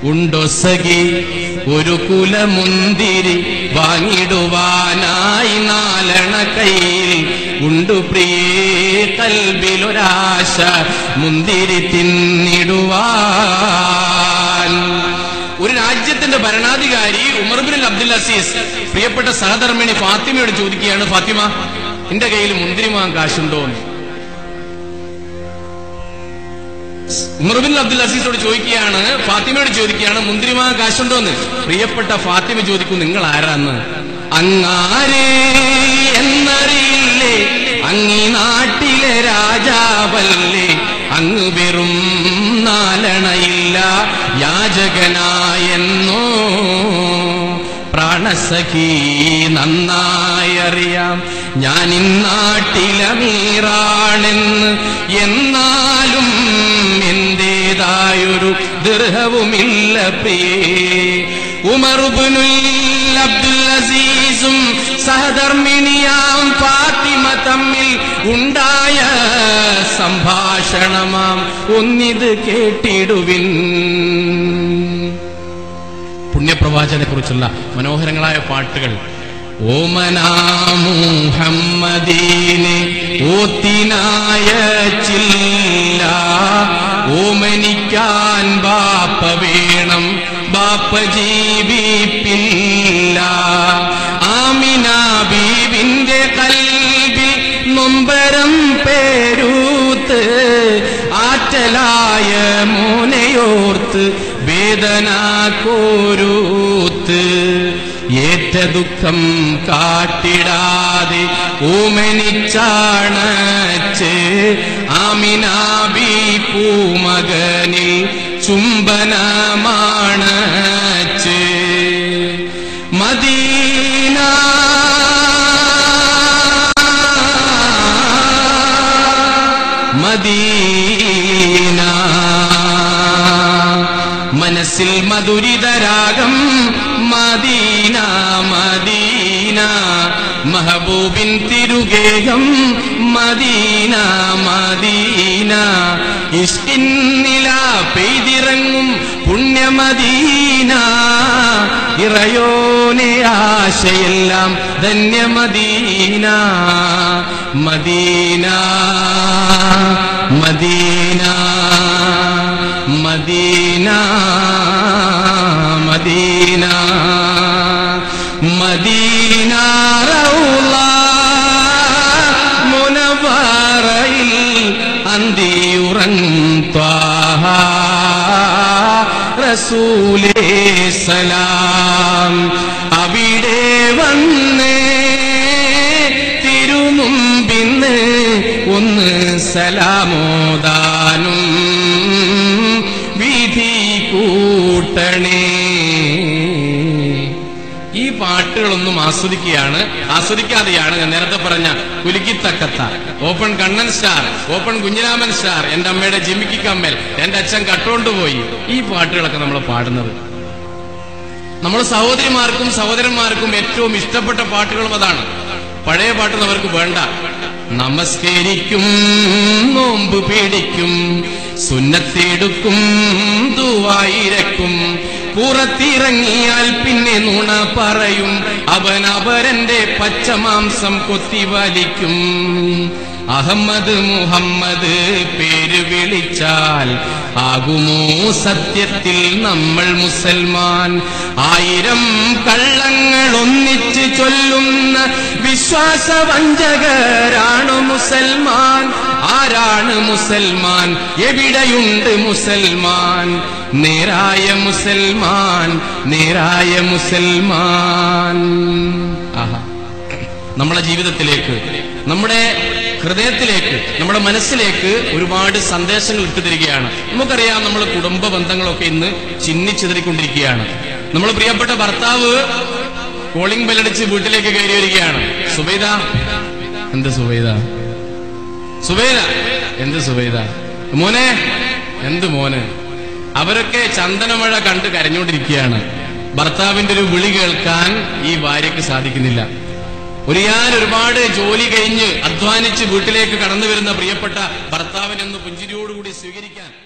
ഉണ്ടൊസകി ഒരു കുലമുന്തിരി വാങ്ങിടുവാനായി നാലണ കയ്യിൽ ഉണ്ടു പ്രിയേ കൽബിലൊരാശ മുന്തിരി തിന്നിടുവാൻ ഒരു രാജ്യത്തിന്റെ ഭരണാധികാരി ഉമർബിൻ അബ്ദുൽ അസീസ് പ്രിയപ്പെട്ട സഹധർമ്മിണി ഫാത്തിമയോട് ചോദിക്കുകയാണ് ഫാത്തിമ എന്റെ കയ്യിൽ മുന്തിരി വാങ്ങാൻ കാശുണ്ടോ എന്ന് ഉമർബിൻ അബ്ദുൽ അസീസോട് ചോദിക്കുകയാണ് ഫാത്തിമയോട് ചോദിക്കുകയാണ് മുന്തിരി വാങ്ങാൻ കാശുണ്ടോ എന്ന് പ്രിയപ്പെട്ട ഫാത്തിമ ചോദിക്കും നിങ്ങൾ ആരാന്ന് അങ്ങാരേ എന്നറിയില്ലേ അങ്ങി നാട്ടിലെ രാജാവല്ലേ അങ്ങ് വെറും നാലണയില്ല യാചകനായെന്നോ പ്രാണസഖി നന്നായി അറിയാം ഞാൻ ഇന്നാട്ടിലമീറാണെന്ന് എന്നാലും എന്റേതായൊരു ദൃഹവുമില്ല പ്രിയേ ഉമറുബുനുൽ അബ്ദുൽ അസീസും സഹധർമ്മിണിയാം ഫാത്തിമ തമ്മിൽ ഉണ്ടായ സംഭാഷണമാം ഒന്നിത് കേട്ടിടുവിൻ പുണ്യപ്രവാചനെ കുറിച്ചുള്ള മനോഹരങ്ങളായ പാട്ടുകൾ ഓമനാമുഹമ്മദീനെ ഓത്തിനായ ചില്ല ഓമനിക്കാൻ ബാപ്പ വേണം ബാപ്പ ജീവിപ്പില്ല ആമിന ബീവിന്റെ കൽവിൽ നൊമ്പരം പേരൂത്ത് ആറ്റലായ മോനയോർത്ത് വേദന കോരൂത്ത് ഏറ്റ ദുഃഖം കാട്ടിടാതെ ഓമനിച്ചാണച്ച് ആമിനാബി പൂമകനിൽ ചുംബനമാണച്ച് മദീന മദീന മനസ്സിൽ മധുരിതരാഗം മദീന മദീന മഹബൂബിൻ തിരുഗേഹം മദീന മദീന ഇഷ്കിന്നില പെയ്തിറങ്ങും പുണ്യമദീന ഇറയോനെ ആശയെല്ലാം ധന്യമദീന Medina Medina Medina Medina Medina റൗള മുനവറയിൽ അന്തിയുറങ്ങും ത്വാഹ റസൂലേ സലാം അവിടെ വന്ന് തിരുമുമ്പിന്ന് ഒന്ന് സലാമോദാനും വിധി കൂട്ടണേ ഈ പാട്ടുകളൊന്നും ആസ്വദിക്കുകയാണ് ആസ്വദിക്കാതെയാണ് ഞാൻ നേരത്തെ പറഞ്ഞ കുലുക്കിത്തക്കത്ത open Kannan star open Kunjiraman star എന്റെ അമ്മയുടെ ജിമിക്കി കമ്മൽ എന്റെ അച്ഛൻ കട്ടുകൊണ്ടുപോയി ഈ പാട്ടുകളൊക്കെ നമ്മൾ പാടുന്നത് നമ്മൾ സഹോദരിമാർക്കും സഹോദരന്മാർക്കും ഏറ്റവും ഇഷ്ടപ്പെട്ട പാട്ടുകളും അതാണ് പഴയ പാട്ടൊന്നും അവർക്ക് വേണ്ട നമസ്കരിക്കും നോമ്പ് പിടിക്കും സുന്നത്തെടുക്കും ദുവായിരക്കും പുറത്തിറങ്ങിയാൽ പിന്നെ നുണ പറയും അവൻ അവരന്റെ പച്ചമാംസം കൊത്തിവലിക്കും അഹമ്മദ് മുഹമ്മദ് പേര് വിളിച്ചാൽ ആകുമോ സത്യത്തിൽ നമ്മൾ മുസൽമാൻ ആയിരം കള്ളങ്ങൾ ഒന്നിച്ച് ചൊല്ലുന്ന വിശ്വാസവഞ്ചകരാണ് മുസൽമാൻ ആരാണ് മുസൽമാൻ എവിടെയുണ്ട് മുസൽമാൻ നേരായ മുസൽമാൻ നേരായ മുസൽമാൻ ആഹാ നമ്മുടെ ജീവിതത്തിലേക്ക് നമ്മുടെ ഹൃദയത്തിലേക്ക് നമ്മുടെ മനസ്സിലേക്ക് ഒരുപാട് സന്ദേശങ്ങൾ ഇട്ടുതരികയാണ് നമുക്കറിയാം നമ്മൾ കുടുംബ ബന്ധങ്ങളൊക്കെ ഇന്ന് ചിന്നിച്ചിതറിക്കൊണ്ടിരിക്കുകയാണ് നമ്മൾ പ്രിയപ്പെട്ട ഭർത്താവ് കോളിംഗ് ബെല്ലടിച്ച് വീട്ടിലേക്ക് കയറി വരികയാണ് സുബൈദ എന്ത് സുബൈദ സുബൈദ എന്ത് സുബൈദ മോനെ എന്ത് മോനെ അവരൊക്കെ ചന്ദനമഴ കണ്ട് കരഞ്ഞുകൊണ്ടിരിക്കുകയാണ് ഭർത്താവിന്റെ ഒരു വിളി കേൾക്കാൻ ഈ ഭാര്യയ്ക്ക് സാധിക്കുന്നില്ല ഒരു ഞാൻ ഒരുപാട് ജോലി കഴിഞ്ഞ് അധ്വാനിച്ച് വീട്ടിലേക്ക് കടന്നു വരുന്ന പ്രിയപ്പെട്ട ഭർത്താവിനെ ഒന്ന് പുഞ്ചിരിയോടുകൂടി സ്വീകരിക്കാൻ